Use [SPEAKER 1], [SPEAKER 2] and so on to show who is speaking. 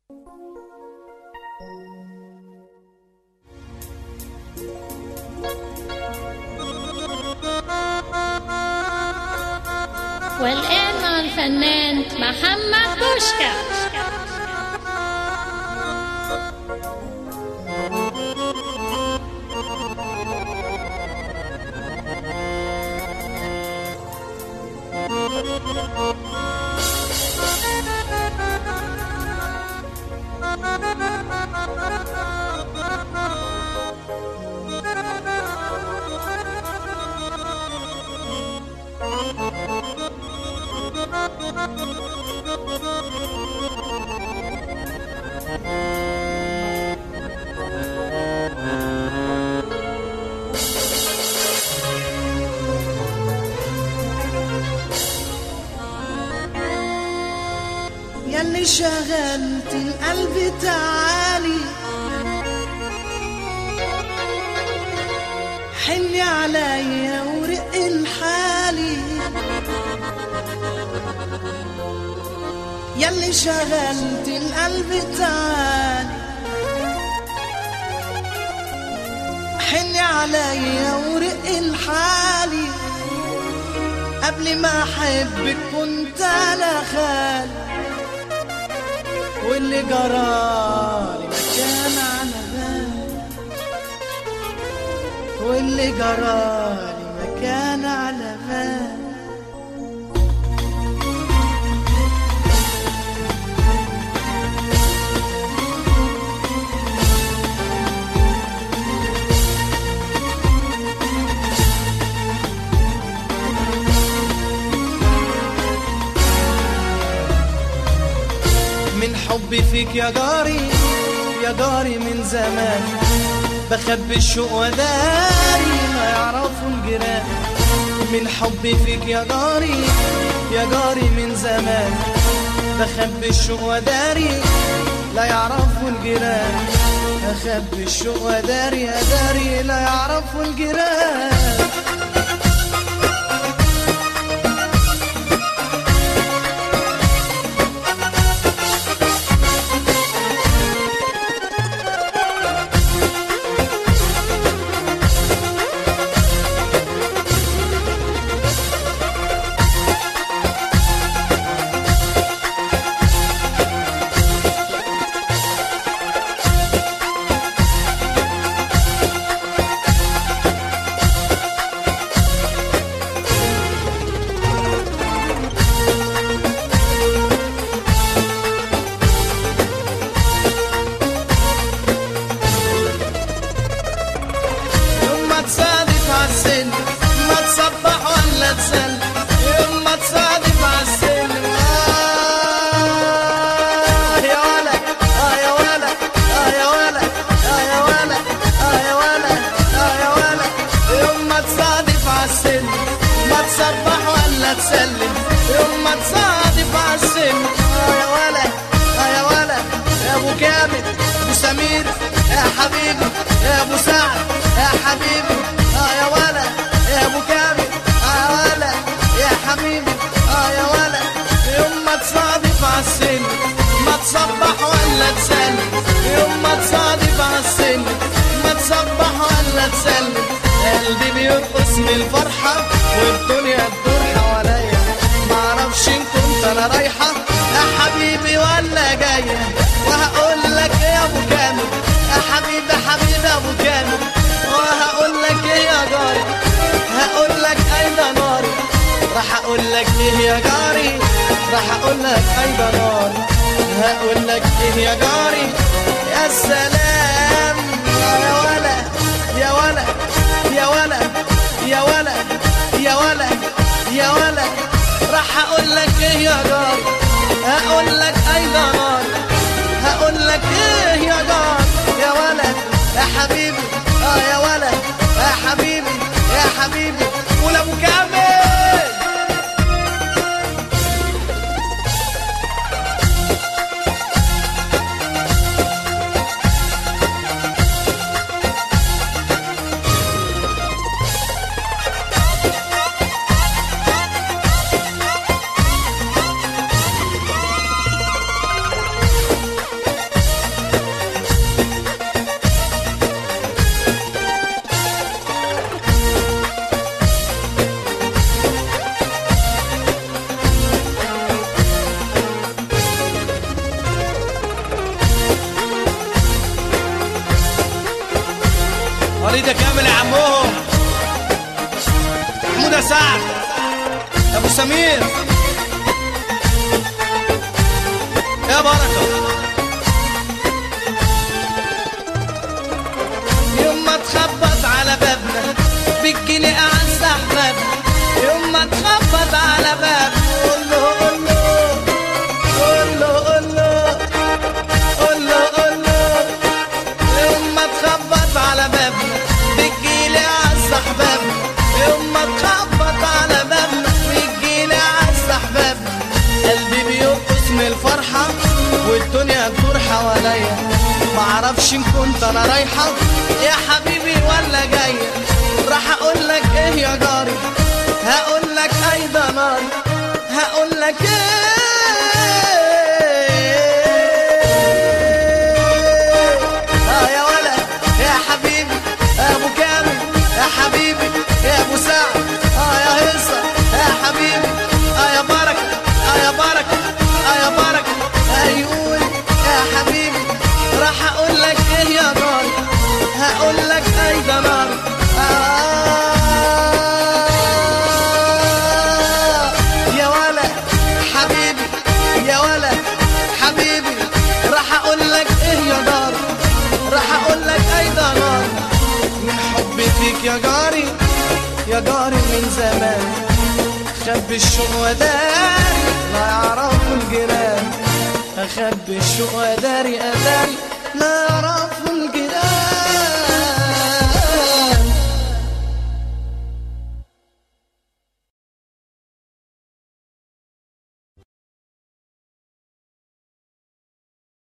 [SPEAKER 1] والآن مع الفنان محمد بوشكا
[SPEAKER 2] ياللي شغلت القلب تعالي حني عليا ورق الحالي ياللي شغلت القلب تعالي حني عليا ورق الحالي قبل ما احبك كنت انا خالي واللي جرالي ما كان على بالي واللي جرالي ما كان على بالي من حبي فيك يا جاري يا جاري من زمان بخبي الشوق وداري ما يعرفوا الجيران من حبي فيك يا جاري يا جاري من زمان بخبي الشوق وداري لا يعرفوا الجيران أخبي الشوق وداري يا داري لا يعرفوا الجيران يوم ما تصادف عالسن ما تصبح ولا تسل يوم ما تصادف عالسن آه يا ولد آه يا ولد آه يا ولد آه يا ولد آه يا ولد آه يا ولد يوم ما تصادف عالسن ما تصبح ولا تسلم يوم ما تصادف عالسن آه يا ولد آه يا ولد يا ابو كامل ابو سمير يا حبيبي يا ابو سعد يا حبيبي اه يا ولد يا ابو كامل اه يا ولد يا حبيبي اه يا ولد يوم ما تصادف عالسن ما تصبح ولا تسلم يوم ما تصادف عالسن ما تصبح ولا تسلم قلبي بيرقص من الفرحة والدنيا تدور حواليا معرفش ان كنت انا رايحة يا حبيبي ولا جاية وهقول لك ايه يا ابو كامل يا حبيبي حبيبي ابو كامل وهقول لك ايه يا جاري هقول لك اين ناري راح اقول لك ايه يا جاري راح اقول لك اين ناري هقول لك ايه يا جاري يا سلام يا ولا يا ولا يا ولا يا ولا يا ولا يا ولا راح اقول لك ايه يا جاري هقول لك اين ناري هقول لك ايه يا جار يا ولد يا حبيبي اه يا ولد يا حبيبي يا حبيبي قول ابو كامل فريدة كامل يا عمهم حمودة سعد ابو سمير يا بركة يوم ما تخبط على بابنا بتجيلي اعز احبابنا يوم ما تخبط على بابنا قول له قول له قول له قول له قول له قول له يوم ما تخبط على بابنا بتجيلي اعز احبابنا يوم ما تخبط على بابنا بتجيلي اعز احبابنا قلبي بيرقص من الفرحة والدنيا تدور حواليا معرفش ان كنت انا رايحة يا حبيبي ولا جاية راح اقول لك ايه يا جاري هقول لك اي ده ناري هقول لك ايه اه يا ولد يا حبيبي يا ابو كامل يا حبيبي يا ابو سعد اه يا هيصة يا حبيبي اه يا بركة اه يا بركة اه يا بركة ايوه يا حبيبي راح اقول لك ايه يا نار هقول لك اي ده نار آه يا ولد حبيبي يا ولد حبيبي راح اقول لك ايه يا نار راح اقول لك اي ده نار من حبي فيك يا جاري يا جاري من زمان خبي الشوق وداري لا يعرفوا الجيران اخبي الشوق وداري اداري لا يعرفوا